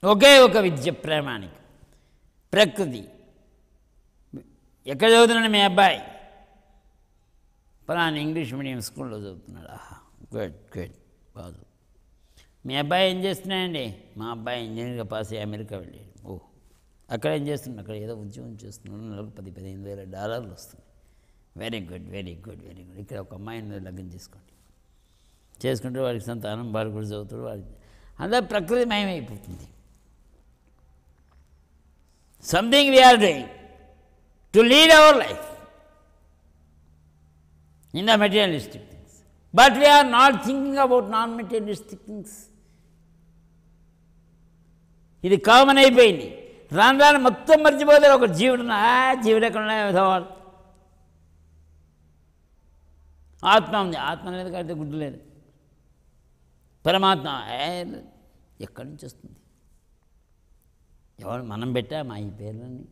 ఒకే ఒక విద్య ప్రామాణికం ప్రకృతి ఎక్కడ చదువుతున్నాడు మీ అబ్బాయి పలానా ఇంగ్లీష్ మీడియం స్కూల్లో చదువుతున్నాడు ఆహా గుడ్ గుడ్ బాగు మీ అబ్బాయి ఏం చేస్తున్నాడండి మా అబ్బాయి ఇంజనీర్గా పాస్ అయ్యి అమెరికా వెళ్ళాడు ఓ అక్కడ ఏం చేస్తున్నాడు అక్కడ ఏదో ఉద్యోగం చేస్తున్నాడు నెలకు పది పదిహేను వేల డాలర్లు వస్తుంది very good very good very good ఇక్కడ ఒక అమ్మాయిని లగ్నం చేసుకోండి చేసుకుంటే వాడికి సంతానం వాడు కూడా చదువుతాడు వాడికి అంతా ప్రకృతి మయమైపోతుంది something we are doing to lead our life in the materialistic things but we are not thinking about non materialistic things ఇది కామన్ అయిపోయింది రాను రాను మొత్తం మర్చిపోతారు ఒక జీవుడు ఆ జీవుడు ఎక్కడ విధవాడు ఆత్మ ఉంది ఆత్మ లేదు కాబట్టి గుడ్డు లేదు పరమాత్మ ఏ, ఎక్కడి నుంచి వస్తుంది ఎవరు మనం పెట్టామా ఈ పేర్లన్నీ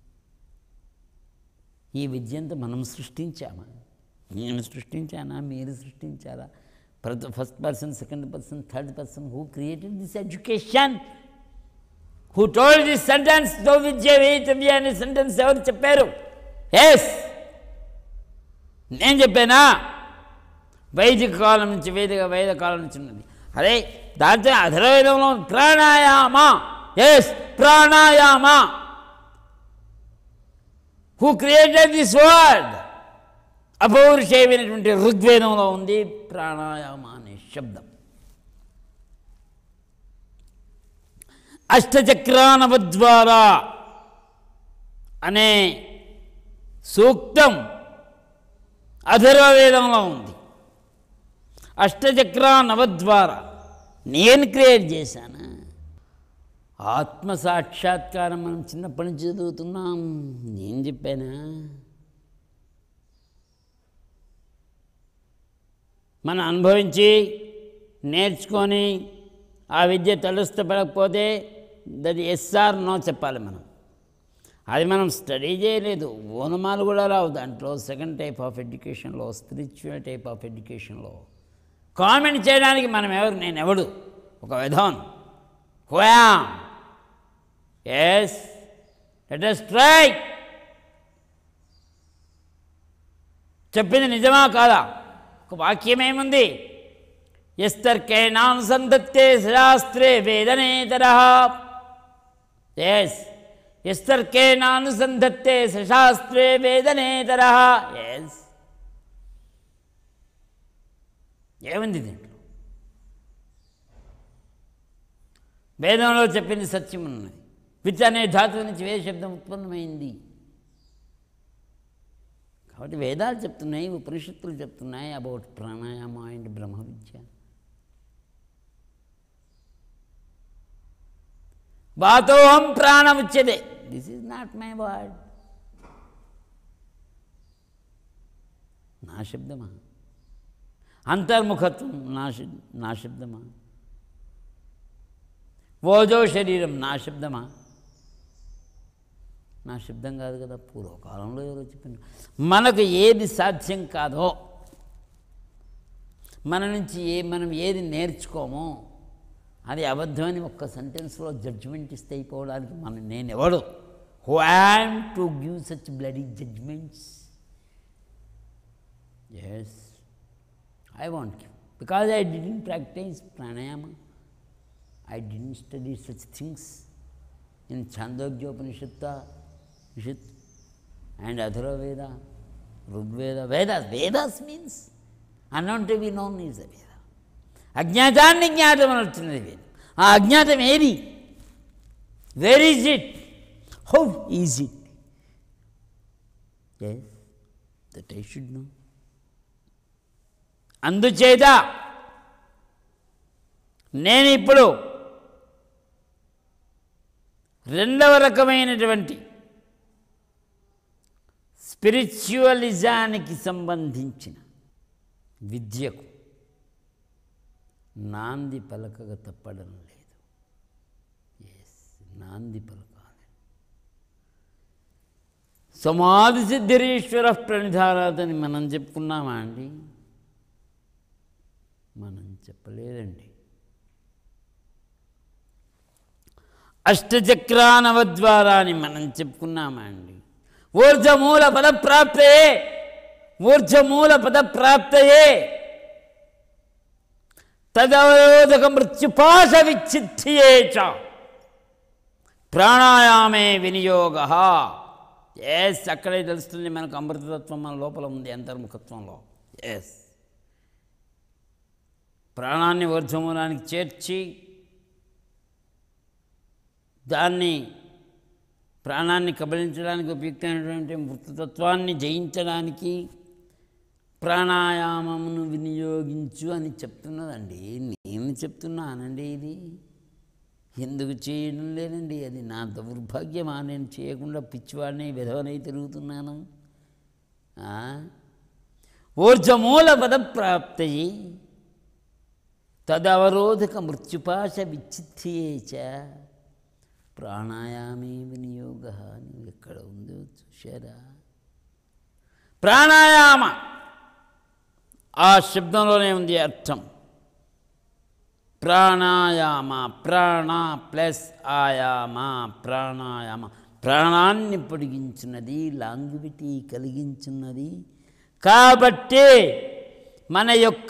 ఈ విద్య అంతా మనం సృష్టించామా నేను సృష్టించానా మీరు సృష్టించారా ప్రతి first person second person third person who created this education who told this sentence దో విద్య వేతవ్య అనే సెంటెన్స్ ఎవరు చెప్పారు ఎస్ నేను చెప్పానా వైదిక కాలం నుంచి వేదిక వేద కాలం నుంచి ఉన్నది అరే దాంతో అధర్వేదంలో ప్రాణాయామ yes pranayama who created this word అపౌరుషేమైనటువంటి ఋగ్వేదంలో ఉంది ప్రాణాయామ అనే శబ్దం అష్టచక్రానవద్వారా అనే సూక్తం అధర్వవేదంలో ఉంది అష్టచక్ర నవద్వారా నేను క్రియేట్ చేశాను ఆత్మ సాక్షాత్కారం మనం చిన్నప్పటి నుంచి చదువుతున్నాం నేను చెప్పానా మనం అనుభవించి నేర్చుకొని ఆ విద్య తలుస్తపడకపోతే దది ఎస్ఆర్ నో చెప్పాలి మనం అది మనం స్టడీ చేయలేదు ఓనమాలు కూడా రావు దాంట్లో సెకండ్ టైప్ ఆఫ్ ఎడ్యుకేషన్లో స్పిరిచువల్ టైప్ ఆఫ్ ఎడ్యుకేషన్లో కామెంట్ చేయడానికి మనం ఎవరు నేను ఎవడు ఒక విధాన్ హోయా ఎస్ లెట్ అస్ ట్రై చెప్పింది నిజమా కాదా ఒక వాక్యం ఏముంది ఎస్తర్కేణానుసంధత్తే శాస్త్రే వేదనేతర ఎస్ ఎస్తర్కేణానుసంధత్తే శాస్త్రే వేదనేతర ఎస్ ఏముంది దీంట్లో వేదంలో చెప్పింది సత్యం ఉన్నది విత్ అనే ధాతువు నుంచి వేద శబ్దం ఉత్పన్నమైంది కాబట్టి వేదాలు చెప్తున్నాయి ఉపనిషత్తులు చెప్తున్నాయి అబౌట్ ప్రాణాయామ అండ్ బ్రహ్మ విద్య వాతోహం ప్రాణముచ్యతే this is not my word నా శబ్దమా అంతర్ముఖత్వం నా శబ్ నా శబ్దమా ఓజో శరీరం నా శబ్దమా నా శబ్దం కాదు కదా పూర్వకాలంలో ఎవరో చెప్పిన మనకు ఏది సాధ్యం కాదో మన నుంచి ఏ మనం ఏది నేర్చుకోమో అది అబద్ధమని ఒక్క సెంటెన్స్లో జడ్జిమెంట్ ఇస్తే అయిపోవడానికి మనం నేను ఎవడు who am to give such bloody judgments yes I want give because I didn't practice pranayama I didn't study such things in ఛాందోగ్యోపనిషత్త Ushit and Adhura Veda, Rigveda, Vedas. Vedas means unknown to be known is the Veda. అజ్ఞాతాన్ని జ్ఞాతం అని వచ్చినది వేదం ఆ అజ్ఞాతం ఏది where is it how is it yes that I should know అందుచేత నేను ఇప్పుడు రెండవ రకమైనటువంటి స్పిరిచువలిజానికి సంబంధించిన విద్యకు నాంది పలకగ తప్పడం లేదు ఎస్ నాంది పలకాలి సమాధి సిద్ధిరీశ్వర ప్రణిధారాదని మనం చెప్పుకున్నామా అండి మనం చెప్పలేదండి అష్టచక్రానవద్వారా అని మనం చెప్పుకున్నామండి ఊర్జమూల పదప్రాప్తయే ఊర్జమూల పదప్రాప్తయే తదవరోధక మృత్యుపాశ విచ్ఛిత్యే చ ప్రాణాయామే వినియోగ ఎస్ అక్కడే తెలుస్తుంది మనకు అమృతతత్వం మన లోపల ఉంది అంతర్ముఖత్వంలో ఎస్ ప్రాణాన్ని ఊర్ధ్వమూలానికి చేర్చి దాన్ని ప్రాణాన్ని కబలించడానికి ఉపయుక్తమైనటువంటి మృతతత్వాన్ని జయించడానికి ప్రాణాయామమును వినియోగించు అని చెప్తున్నదండి నేను చెప్తున్నానండి ఇది ఎందుకు చేయడం లేదండి అది నా దౌర్భాగ్యమా నేను చేయకుండా పిచ్చివాడిని విధవనై తిరుగుతున్నాను ఆ? ఊర్జమూల పదప్రాప్తయి తదవరోధక మృత్యుపాశ విచ్ఛిత్యే చ ప్రాణాయామే వినియోగ అని ఎక్కడ ఉందో చూశారా ప్రాణాయామ ఆ శబ్దంలోనే ఉంది అర్థం ప్రాణాయామ ప్రాణ ప్లస్ ఆయామ ప్రాణాయామ ప్రాణాన్ని పొడిగించున్నది లాంగివిటీ కలిగించున్నది కాబట్టి మన యొక్క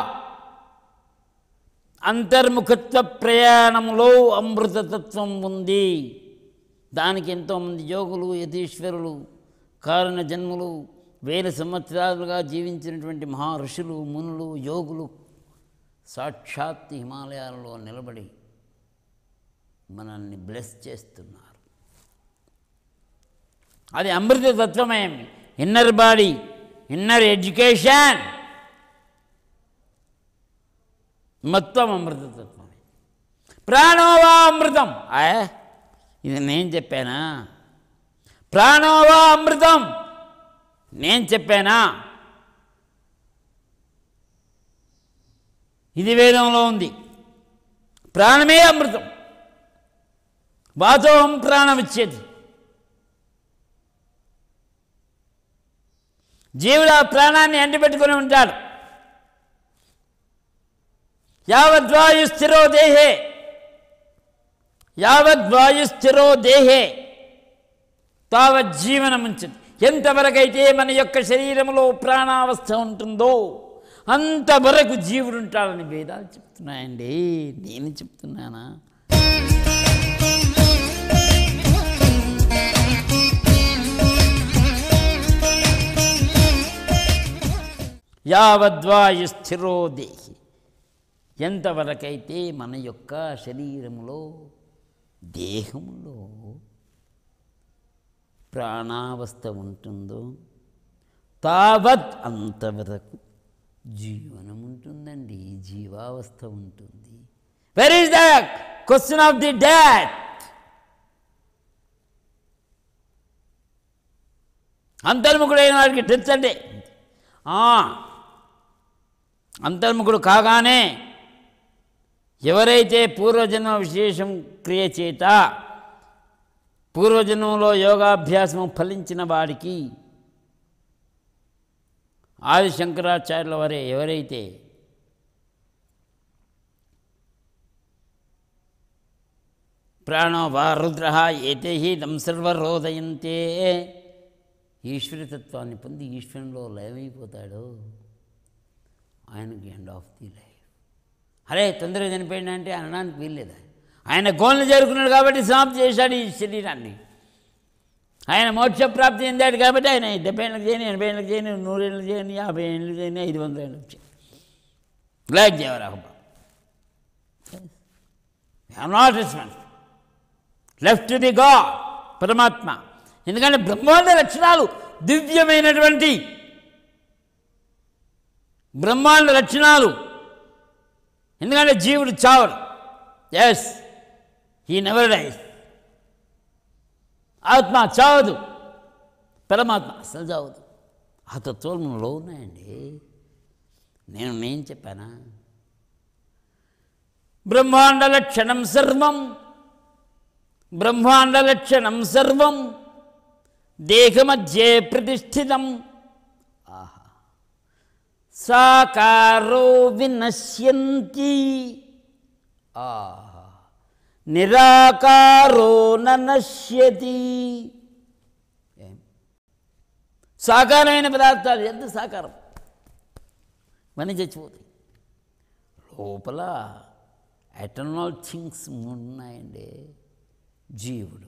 అంతర్ముఖత్వ ప్రయాణంలో అమృతతత్వం ఉంది దానికి ఎంతోమంది యోగులు యతీశ్వరులు కారణ జన్ములు వేల సంవత్సరాలుగా జీవించినటువంటి మహా ఋషులు మునులు యోగులు సాక్షాత్ హిమాలయాలలో నిలబడి మనల్ని బ్లెస్ చేస్తున్నారు అది అమృతతత్వమే ఇన్నర్ బాడీ ఇన్నర్ ఎడ్యుకేషన్ మొత్తం అమృతతత్వమే ప్రాణోవా అమృతం ఆయ్ ఇది నేను చెప్పానా ప్రాణోవా అమృతం నేను చెప్పానా ఇది వేదంలో ఉంది ప్రాణమే అమృతం వాతోహం ప్రాణం ఇచ్చేది జీవుడు ఆ ప్రాణాన్ని అంటిపెట్టుకుని ఉంటాడు యావద్వాయు స్థిరో దేహే యావద్వాయు స్థిరో దేహే తావజ్జీవనముంచదు ఎంతవరకైతే మన యొక్క శరీరంలో ప్రాణావస్థ ఉంటుందో అంతవరకు జీవుడు ఉంటాడని వేదాలు చెప్తున్నాయండి నేను చెప్తున్నానా యావద్వాయు స్థిరో దేహి ఎంతవరకైతే మన యొక్క శరీరంలో దేహంలో ప్రాణావస్థ ఉంటుందో తావత్ అంతవరకు జీవనం ఉంటుందండి జీవావస్థ ఉంటుంది where is the question of the death అంతర్ముఖుడైన వాడికి డెత్ అంటే ఆ, అంతర్ముఖుడు కాగానే ఎవరైతే పూర్వజన్మ విశేషం క్రియ చేత పూర్వజన్మలో యోగాభ్యాసము ఫలించిన వాడికి ఆది శంకరాచార్యుల వారే ఎవరైతే ప్రాణో వా రుద్ర ఏతే హి తం సర్వరోదయంతే ఈశ్వరతత్వాన్ని పొంది ఈశ్వరంలో లయమైపోతాడు ఆయనకి ఎండ్ ఆఫ్ ది లైఫ్ అరే తొందరగా చనిపోయింది అంటే అనడానికి వీల్లేదు ఆయన గోల్ని చేరుకున్నాడు కాబట్టి సమాప్తి చేశాడు ఈ శరీరాన్ని ఆయన మోక్ష ప్రాప్తి చెందాడు కాబట్టి ఆయన డెబ్బై ఏళ్ళకి చేయని ఎనభై ఏళ్ళకి చేయని నూరేళ్ళకి చేయని యాభై ఏళ్ళకి చేయని ఐదు వందల ఏళ్ళకి చేయని బ్లాక్ దేవరాహ నాట్ రెస్పాన్స్ లెఫ్ట్ ది గా పరమాత్మ ఎందుకంటే బ్రహ్మాండ లక్షణాలు దివ్యమైనటువంటి బ్రహ్మాండ లక్షణాలు ఎందుకంటే జీవుడు చావడు ఎస్ ఈ నెవర్ డైస్ ఆత్మ చావదు పరమాత్మ అసలు చావదు ఆ తత్వాలు మనలో ఉన్నాయండి నేను నేను చెప్పానా బ్రహ్మాండ లక్షణం సర్వం బ్రహ్మాండ లక్షణం సర్వం దేహమధ్యే ప్రతిష్ఠితం ఆహా సాకారో వినశ్యంతి ఆహా నిరాకారో నశ్యతి ఏం సాకారమైన పదార్థాలు ఎంత సాకారం ఇవన్నీ చచ్చిపోతాయి లోపల ఎటర్నల్ థింగ్స్ మూడు ఉన్నాయండి జీవుడు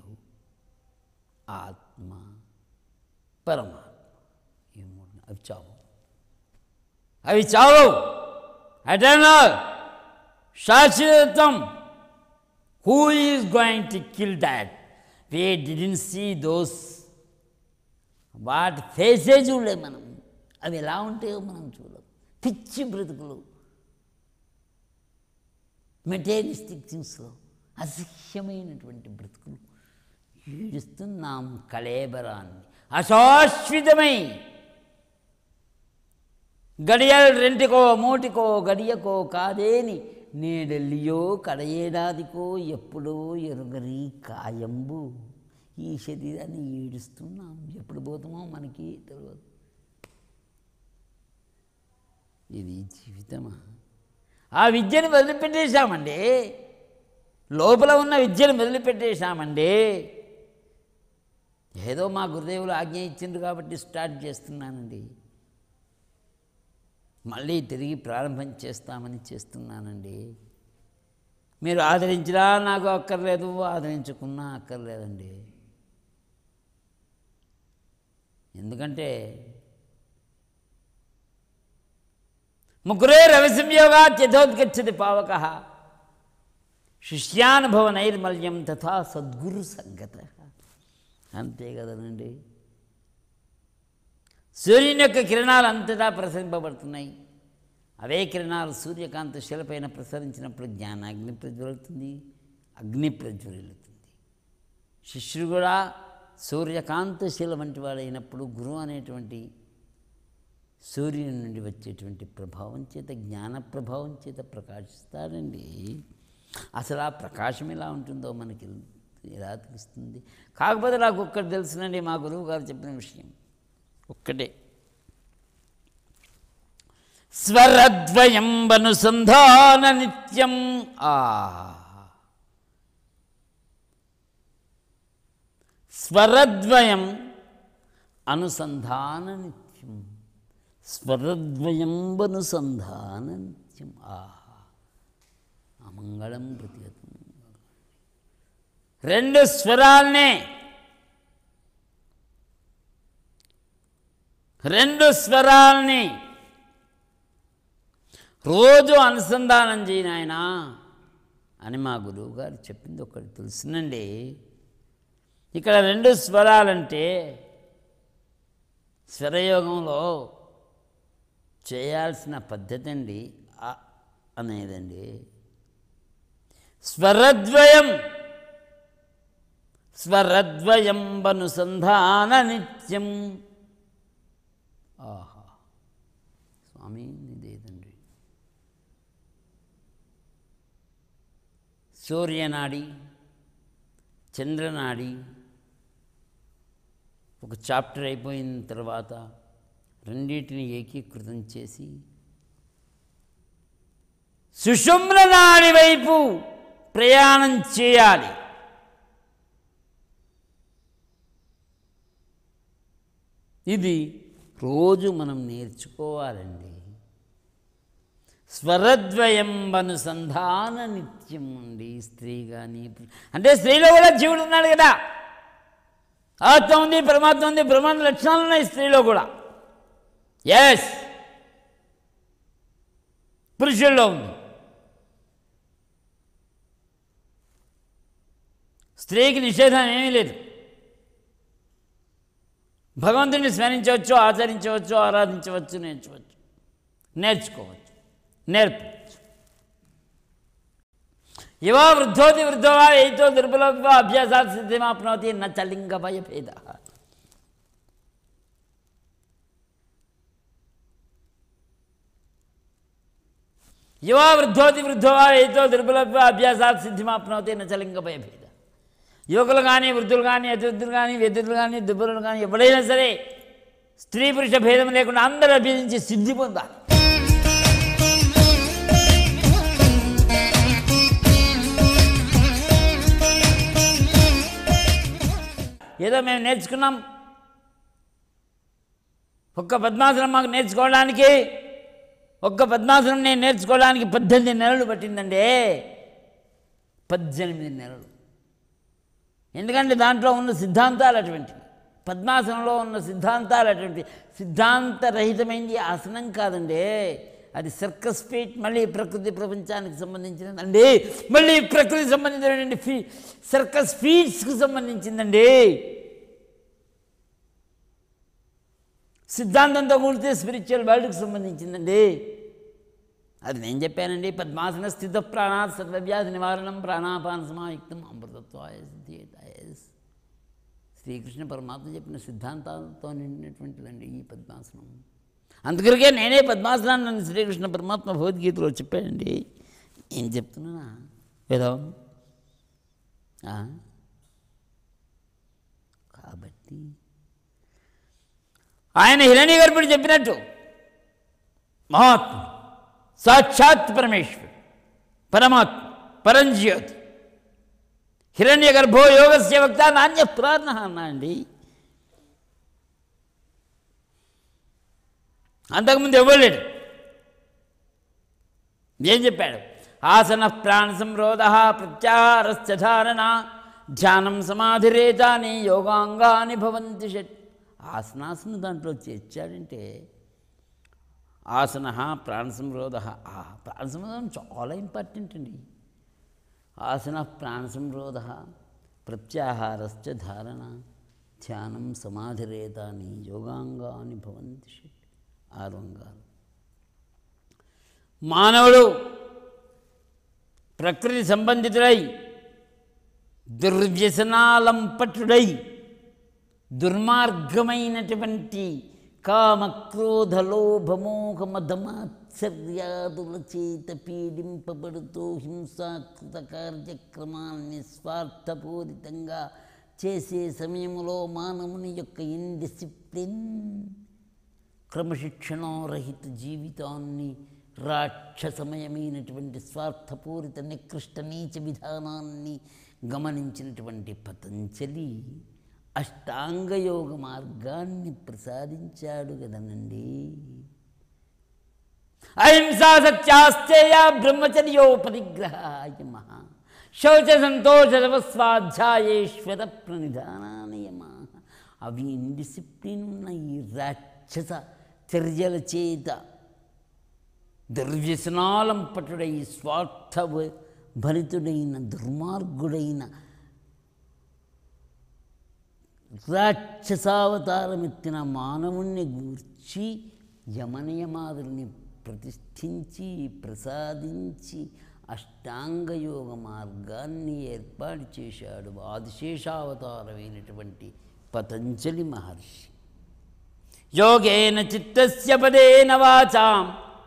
ఆత్మ పరమాత్మ ఈ మూడు అవి చావు అవి చావు ఎటర్నల్ శాశ్వతం who is going to kill that we didn't see those వాటి ఫేసే చూడలేము మనం అవి ఎలా ఉంటాయో మనం చూడలేం పిచ్చి బ్రతుకులు మెటీరియలిస్టిక్ థింగ్స్లో అసహ్యమైనటువంటి బ్రతుకులు ఈడుస్తున్నాం కళేబరాన్ని అశాశ్వతమై గడియలు రెంటికో మూటికో గడియకో కాదేని నేడెల్లియో కడయేడాదికో ఎప్పుడో ఎరుగరి కాయంబు ఈ శరీరాన్ని ఈడుస్తున్నాం ఎప్పుడు పోతామో మనకి తెలియదు ఇది జీవితమా ఆ విద్యను వదిలిపెట్టేశామండి లోపల ఉన్న విద్యను వదిలిపెట్టేశామండి ఏదో మా గురుదేవులు ఆజ్ఞ ఇచ్చిండ్రు కాబట్టి స్టార్ట్ చేస్తున్నానండి మళ్ళీ తిరిగి ప్రారంభం చేస్తామని చేస్తున్నానండి మీరు ఆదరించినా నాకు అక్కర్లేదు ఆదరించుకున్నా అక్కర్లేదండి ఎందుకంటే ముగ్గురే రవిసంయోగాత్ యథోద్గచ్చతి పావక శిష్యానుభవ నైర్మల్యం తథా సద్గురు సంగత అంతే కదనండి సూర్యుని యొక్క కిరణాలు అంతటా ప్రసరింపబడుతున్నాయి అవే కిరణాలు సూర్యకాంత శిలపైన ప్రసరించినప్పుడు జ్ఞానాగ్ని ప్రజ్వలుతుంది అగ్ని ప్రజ్వలుతుంది శిష్యుడు కూడా సూర్యకాంత శిల వంటి వాడైనప్పుడు గురువు అనేటువంటి సూర్యుని నుండి వచ్చేటువంటి ప్రభావం చేత జ్ఞాన ప్రభావం చేత ప్రకాశిస్తాడండి అసలు ఆ ప్రకాశం ఎలా ఉంటుందో మనకి ఎలా తెలుస్తుంది కాకపోతే నాకు ఒక్కటి తెలుసునండి మా గురువు గారు చెప్పిన విషయం ఒక్కటే స్వరద్వయంబనుసంధాన నిత్యం ఆ స్వరద్వయం అనుసంధాన నిత్యం స్వరద్వయంబనుసంధాన నిత్యం ఆహా అమంగళం ప్రతిగతం రెండు స్వరాల్నే రెండు స్వరాల్ని రోజు అనుసంధానం చేయను ఆయన అని మా గురువు గారు చెప్పింది ఒకటి తెలుసునండి ఇక్కడ రెండు స్వరాలంటే స్వరయోగంలో చేయాల్సిన పద్ధతి అండి అ అనేదండి స్వరద్వయం స్వరద్వయంబనుసంధాన నిత్యం ఆహా స్వామి ఇదేదండి సూర్యనాడి చంద్రనాడి ఒక చాప్టర్ అయిపోయిన తర్వాత రెండింటిని ఏకీకృతం చేసి సుషుమ్న నాడి వైపు ప్రయాణం చేయాలి ఇది రోజు మనం నేర్చుకోవాలండి స్వరద్వయంబనుసంధాన నిత్యం అండి స్త్రీ కానీ అంటే స్త్రీలో కూడా జీవుడు ఉన్నాడు కదా ఆత్మ ఉంది పరమాత్మ ఉంది బ్రహ్మాండ లక్షణాలు ఉన్నాయి స్త్రీలో కూడా ఎస్ పురుషుల్లో ఉంది స్త్రీకి నిషేధం ఏమీ లేదు భగవంతుని స్మరించవచ్చు ఆచరించవచ్చు ఆరాధించవచ్చు నేర్చుకోవచ్చు నేర్చుకోవచ్చు నేర్పవచ్చు యువ వృద్ధోతి వృద్ధోవా ఎయితో దుర్బలత్వ అభ్యాసాత్ సిద్ధిమాప్నోతి న చలింగ భయభేద యువ వృద్ధోతి వృద్ధోవా ఎయితో దుర్బలత్వ అభ్యాసాత్ సిద్ధిమాప్నోతి న చలింగ భయభేద యువకులు కానీ వృద్ధులు కానీ అతివృద్ధులు కానీ వ్యర్థులు కానీ దుర్బలులు కానీ ఎవడైనా సరే స్త్రీ పురుష భేదం లేకుండా అందరూ అభ్యసించి సిద్ధి పొందాలి ఏదో మేము నేర్చుకున్నాం ఒక్క పద్మాసనం మాకు నేర్చుకోవడానికి ఒక్క పద్మాసనం నేను నేర్చుకోవడానికి పద్దెనిమిది నెలలు పట్టిందండి పద్దెనిమిది నెలలు ఎందుకంటే దాంట్లో ఉన్న సిద్ధాంతాలు అటువంటివి పద్మాసనంలో ఉన్న సిద్ధాంతాలు అటువంటి సిద్ధాంతరహితమైంది ఆసనం కాదండి అది సర్కస్ ఫీట్ మళ్ళీ ప్రకృతి ప్రపంచానికి సంబంధించినదండి మళ్ళీ ప్రకృతికి సంబంధించినటువంటి ఫీ సర్కస్ ఫీట్స్కి సంబంధించిందండి సిద్ధాంతంతో కూడితే స్పిరిచువల్ వరల్డ్కి సంబంధించిందండి అది నేను చెప్పానండి పద్మాసన స్థిత ప్రాణాత్ సర్వవ్యాధి నివారణం ప్రాణాపాన సమాయుక్తం అమృతత్వాయ సిద్ధియతాయ శ్రీకృష్ణ పరమాత్మ చెప్పిన సిద్ధాంతాలతో నిండినటువంటిదండి ఈ పద్మాసనం అందుకరికే నేనే పద్మాసనాన్ని నన్ను శ్రీకృష్ణ పరమాత్మ భగవద్గీతలో చెప్పానండి ఏం చెప్తున్నానా ఏదో ఆ? కాబట్టి ఆయన హిరణ్య గర్భుడు చెప్పినట్టు మహాత్ముడు సాక్షాత్ పరమేశ్వరుడు పరమాత్మ పరంజ్యోతి హిరణ్య గర్భో యోగస్య వక్త నాణ్య పురాణ అన్నా అండి అంతకుముందు ఇవ్వలేడు ఏం చెప్పాడు ఆసన ప్రాణ సంరోధ ప్రత్యాహారస్య ధారణ ధ్యానం సమాధిరేతాని యోగాంగాని భవంతి షట్ ఆసనాసన దాంట్లో చేర్చాడంటే ఆసన ప్రాణ సంరోధ ఆ ప్రాణ సంరోధం చాలా ఇంపార్టెంట్ అండి ఆసన ప్రాణ సంరోధ ప్రత్యాహారశ్చ ధారణ ధ్యానం సమాధిరేతాని యోగాంగాని భవంతి షట్ ఆరు అంగాలు మానవుడు ప్రకృతి సంబంధితుడై దుర్వ్యసనాలంపటుడై దుర్మార్గమైనటువంటి కామక్రోధ లోభమోహ మదమాత్సర్యాదుల చేత పీడింపబడుతూ హింసాకృత కార్యక్రమాల్ని స్వార్థపూరితంగా చేసే సమయంలో మానవుని యొక్క ఇండిసిప్లిన్ క్రమశిక్షణారహిత జీవితాన్ని రాక్షసమయమైనటువంటి స్వార్థపూరిత నికృష్ట నీచ విధానాన్ని గమనించినటువంటి పతంజలి అష్టాంగయోగ మార్గాన్ని ప్రసాదించాడు కదనండి అహింసా సత్యాస్తేయ బ్రహ్మచర్యోపరిగ్రహాయ మహా శౌచ సంతోష స్వాధ్యాయేశ్వర ప్రణిధానానియమ అవి ఇండిసిప్లిన్ ఉన్న ఈ రాక్షస చర్యల చేత దుర్వ్యసనాలంపటుడై స్వార్థ భరితుడైన దుర్మార్గుడైన రాక్షసావతారమెత్తిన మానవుణ్ణి గూర్చి యమనియమాదుల్ని ప్రతిష్ఠించి ప్రసాదించి అష్టాంగయోగ మార్గాన్ని ఏర్పాటు చేశాడు ఆదిశేషావతారమైనటువంటి పతంజలి మహర్షి యోగేన చిత్తస్య పదేన వాచాం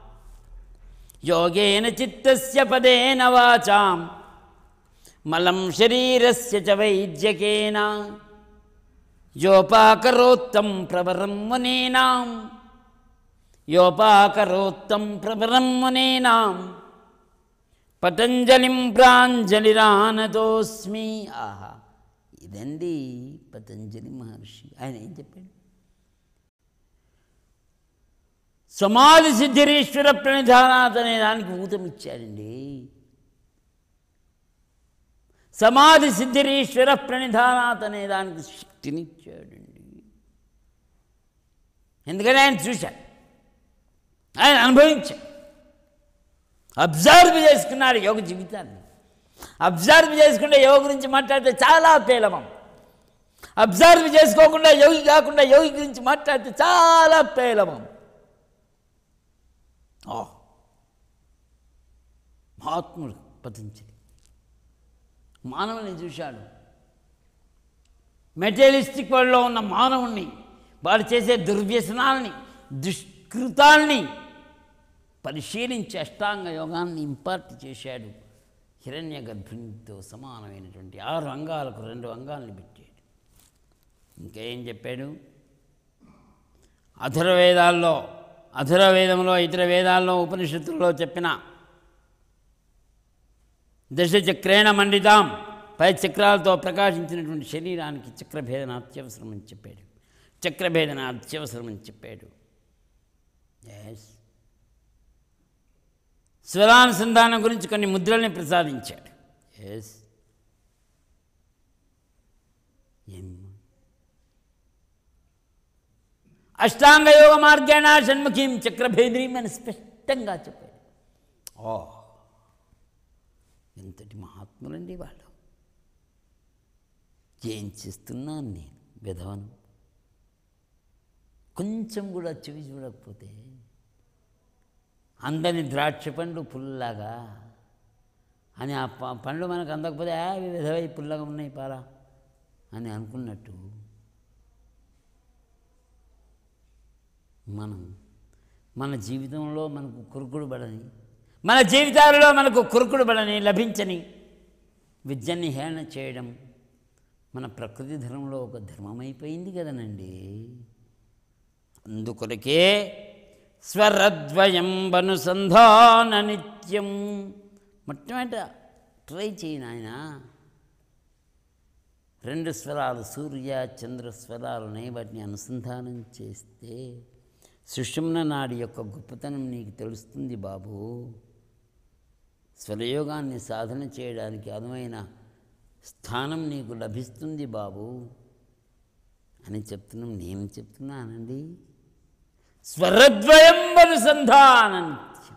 యోగేన చిత్తస్య పదేన వాచాం మలం శరీరస్య చ వైద్యకేన యోపాకరోత్తం ప్రవరం మునీనాం యోపాకరోత్తం ప్రవరం మునీనాం పతంజలిం ప్రాంజలిరానతోస్మి ఆహా ఇదండి పతంజలి మహర్షి ఆయన ఏం చెప్పాడు సమాధి సిద్ధిరీశ్వర ప్రణిధానాథ్ అనే దానికి ఊతమిచ్చాడండి సమాధి సిద్ధిరీశ్వర ప్రణిధానాథ్ అనే దానికి శక్తినిచ్చాడండి ఎందుకని ఆయన చూశాడు ఆయన అనుభవించాడు అబ్జర్వ్ చేసుకున్నాడు యోగ జీవితాన్ని అబ్జర్వ్ చేసుకుంటే యోగ గురించి మాట్లాడితే చాలా పేలవం అబ్జర్వ్ చేసుకోకుండా యోగి కాకుండా యోగి గురించి మాట్లాడితే చాలా పేలవం ఓ మహాత్ముడు పతించలి మానవుని చూశాడు మెటీరియలిస్టిక్ వరల్డ్లో ఉన్న మానవుణ్ణి వాడు చేసే దుర్వ్యసనాల్ని దుష్కృతాల్ని పరిశీలించి అష్టాంగ యోగాన్ని ఇంపార్ట్ చేశాడు హిరణ్య గర్భిణితో సమానమైనటువంటి ఆరు అంగాలకు రెండు అంగాల్ని పెట్టాడు ఇంకేం చెప్పాడు అధురవేదాల్లో అధురవేదంలో ఇతర వేదాల్లో ఉపనిషత్తుల్లో చెప్పిన దశచక్రేణ మండితాం పై చక్రాలతో ప్రకాశించినటువంటి శరీరానికి చక్రభేదన అత్యవసరం అని చెప్పాడు చక్రభేదన అత్యవసరం అని చెప్పాడు ఎస్ స్వరానుసంధానం గురించి కొన్ని ముద్రల్ని ప్రసాదించాడు ఎస్ ఏం అష్టాంగ యోగ మార్గేణ షణ్ముఖీం చక్రభేద్రీం అని స్పష్టంగా చెప్పాడు ఓ ఎంతటి మహాత్ములండి వాళ్ళు ఏం చేస్తున్నాను నేను విధవను కొంచెం కూడా చెవి చూడకపోతే అందని ద్రాక్ష పండ్లు పుల్లగా అని ఆ ప- పండ్లు మనకు అందకపోతే "ఆ, ఇవి విధవై పుల్లగా ఉన్నాయి పారా అని అనుకున్నట్టు మనం మన జీవితంలో మనకు కురుకుడు పడని మన జీవితాలలో మనకు కురుకుడు పడని లభించని విద్యని హేళన చేయడం మన ప్రకృతి ధర్మంలో ఒక ధర్మమైపోయింది కదనండి అందుకొరకే స్వరద్వయం అనుసంధాన నిత్యం మొట్టమొదట ట్రై చేయి నాయనా రెండు స్వరాలు సూర్య చంద్ర స్వరాలునే వాటిని అనుసంధానం చేస్తే సుషుమ్న నాడి యొక్క గొప్పతనం నీకు తెలుస్తుంది బాబు స్వరయోగాన్ని సాధన చేయడానికి అనువైన స్థానం నీకు లభిస్తుంది బాబు అని చెప్తున్నాం నేను చెప్తున్నానండి స్వరద్వయం అనుసంధాన నిత్యం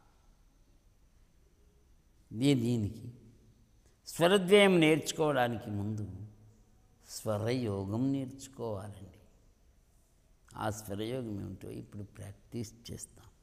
ఇది దీనికి స్వరద్వయం నేర్చుకోవడానికి ముందు స్వరయోగం నేర్చుకోవాలండి ఆ స్వరయోగం ఏమిటో ఇప్పుడు ప్రాక్టీస్ చేస్తాం